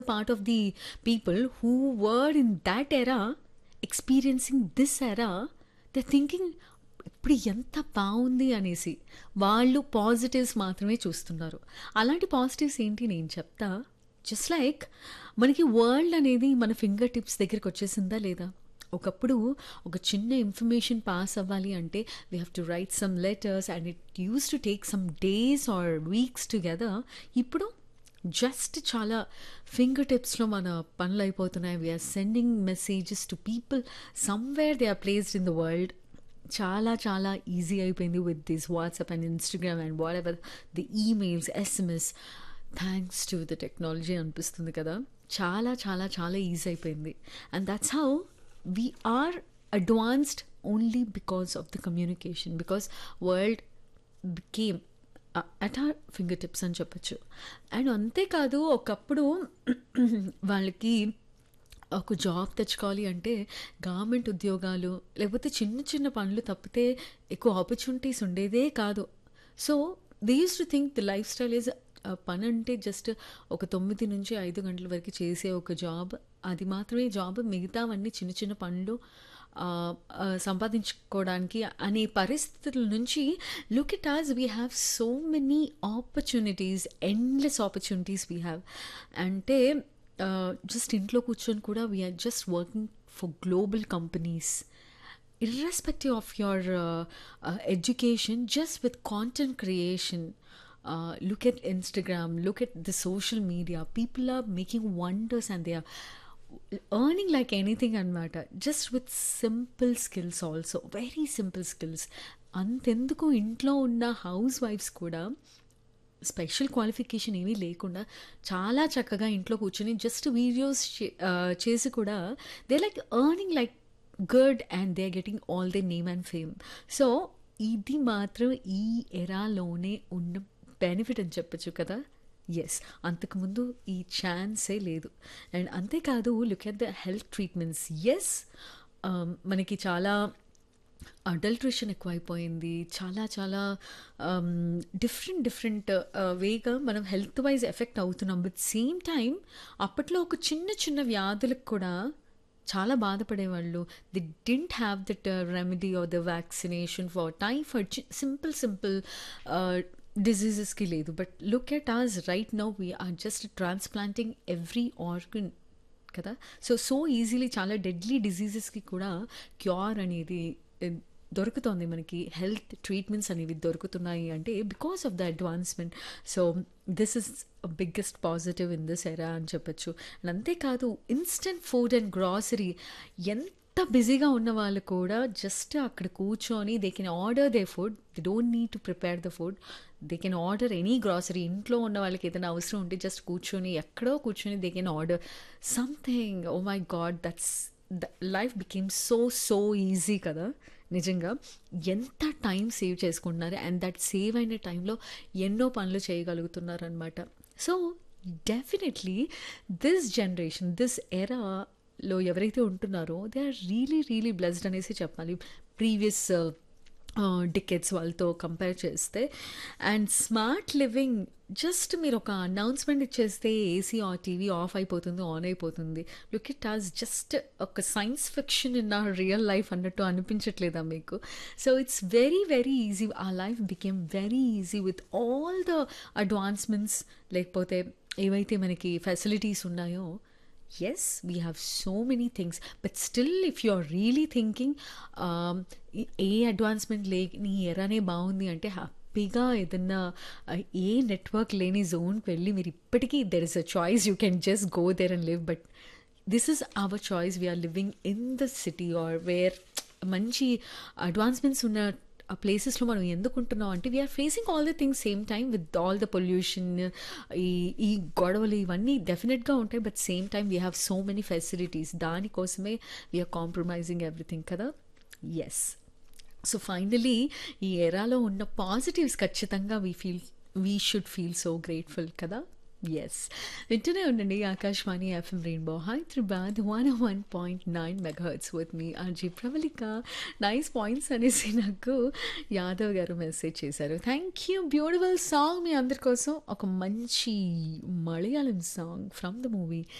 part of the people who were in that era experiencing this era they're thinking ఇప్పుడు ఎంత బాగుంది అనేసి వాళ్ళు పాజిటివ్స్ మాత్రమే చూస్తున్నారు అలాంటి పాజిటివ్స్ ఏంటి నేను చెప్తా జస్ట్ లైక్ మనకి వరల్డ్ అనేది మన ఫింగర్ టిప్స్ దగ్గరికి వచ్చేసిందా లేదా ఒకప్పుడు ఒక చిన్న ఇన్ఫర్మేషన్ పాస్ అవ్వాలి అంటే we have to write some letters and it used to take some days or weeks together ఇప్పుడు జస్ట్ చాలా ఫింగర్ టిప్స్లో మన పనులు అయిపోతున్నాయి we are sending messages to people somewhere they are placed in the world చాలా చాలా ఈజీ అయిపోయింది with this WhatsApp and Instagram and whatever the emails SMS thanks to the technology అనిపిస్తుంది కదా చాలా చాలా చాలా ఈజీ అయిపోయింది and that's how we are advanced only because of the communication because world became at our finger tips అని చెప్పచ్చు and అంతేకాదు ఒకప్పుడు వాళ్ళకి ఒక జాబ్ తెచ్చుకోవాలి అంటే గవర్నమెంట్ ఉద్యోగాలు లేకపోతే చిన్న చిన్న పనులు తప్పితే ఎక్కువ ఆపర్చునిటీస్ ఉండేదే కాదు so they used to think the life style is పని అంటే జస్ట్ ఒక తొమ్మిది నుంచి ఐదు గంటల వరకు చేసే ఒక జాబ్ అది మాత్రమే జాబ్ మిగతావన్నీ చిన్న చిన్న పనులు సంపాదించుకోవడానికి అనే పరిస్థితుల నుంచి look it as we have so many opportunities endless opportunities we have అంటే జస్ట్ ఇంట్లో కూర్చొని కూడా we are just working for global companies irrespective of your uh, uh, education just with content creation uh, look at instagram look at the social media people are making wonders and they are earning like anything anamata just with simple skills also very simple skills అంతెందుకు ఇంట్లో ఉన్న house wives కూడా special qualification ఏమీ లేకుండా చాలా చక్కగా ఇంట్లో కూర్చొని జస్ట్ వీడియోస్ చేసి కూడా they like earning like good and they are getting all they name and fame so ఇది మాత్రం ఈ ఎరాలోనే ఉన్న బెనిఫిట్ అని చెప్పచ్చు కదా ఎస్ అంతకుముందు ఈ ఛాన్సే లేదు అండ్ అంతేకాదు look at the health treatments yes మనకి చాలా అడల్ట్రేషన్ ఎక్కువైపోయింది చాలా చాలా డిఫరెంట్ డిఫరెంట్ వేగా మనం హెల్త్ వైజ్ ఎఫెక్ట్ అవుతున్నాం బట్ సేమ్ టైం అప్పట్లో ఒక చిన్న చిన్న వ్యాధులకు కూడా చాలా బాధపడేవాళ్ళు they didn't have that remedy or the vaccination for typhoid simple simple డిజీజెస్కి లేదు but look at us right now we're just transplanting every organ కదా సో సో ఈజీలీ చాలా డెడ్లీ డిజీజెస్కి కూడా క్యూర్ అనేది దొరుకుతోంది మనకి హెల్త్ ట్రీట్మెంట్స్ అనేవి దొరుకుతున్నాయి అంటే because of the advancement so this is biggest positive in this era అని చెప్పచ్చు అండ్ అంతేకాదు ఇన్స్టెంట్ ఫుడ్ అండ్ గ్రాసరీ ఎంత బిజీగా ఉన్న వాళ్ళు కూడా జస్ట్ అక్కడ కూర్చొని they can order the food they don't need to prepare the food they can order any grocery ఇంట్లో ఉన్న వాళ్ళకి ఏదైనా అవసరం ఉంటే జస్ట్ కూర్చొని ఎక్కడో కూర్చొని they can order something oh my god that's the life became so so easy కదా నిజంగా ఎంత టైం సేవ్ చేసుకుంటున్నారు అండ్ దట్ సేవ్ అయిన టైంలో ఎన్నో పనులు చేయగలుగుతున్నారు అనమాట so definitely this generation this ఎరాలో ఎవరైతే ఉంటున్నారో they are really really blessed అనేసి చెప్పాలి ప్రీవియస్ డికెట్స్ వాళ్ళతో కంపేర్ చేస్తే అండ్ స్మార్ట్ లివింగ్ జస్ట్ మీరు ఒక అనౌన్స్మెంట్ ఇచ్చేస్తే ఏసీ ఆ టీవీ ఆఫ్ అయిపోతుంది ఆన్ అయిపోతుంది లుక్ ఇట్ హాజ్ జస్ట్ ఒక science fiction in a real life అన్నట్టు అనిపించట్లేదా మీకు so it's very very easy uh life became very easy with all the advancements లేకపోతే ఏవైతే మనకి ఫెసిలిటీస్ ఉన్నాయో yes we have so many things but still if you're really thinking ఏ advancement లే నీ ఎరానే బాగుంది అంటే హ్యాపీగా ఏదన్నా ఏ నెట్వర్క్ లేని జోన్కి వెళ్ళి మీరు ఇప్పటికీ there is a choice you can just go there and live but this is our choice we're living in the city or where మంచి అడ్వాన్స్మెంట్స్ ఉన్న ఆ ప్లేసెస్లో మనం ఎందుకు ఉంటున్నాం అంటే we're facing all the things same time with all the pollution ఈ ఈ గొడవలు ఇవన్నీ డెఫినెట్గా ఉంటాయి but same time we have so many facilities దానికోసమే వీఆర్ కాంప్రమైజింగ్ ఎవ్రీథింగ్ కదా ఎస్ సో ఫైనలీ ఈ ఎరాలో ఉన్న పాజిటివ్స్ ఖచ్చితంగా we feel we should feel so grateful కదా ఎస్ వింటూనే ఉండండి Akashvani FM rainbow Hyderabad one one point nine megahertz with me RJ Pravallika nice points అనేసి నాకు యాదవ్ గారు మెసేజ్ చేశారు థ్యాంక్ యూ బ్యూటిఫుల్ సాంగ్ మీ అందరి కోసం ఒక మంచి Malayalam song from the movie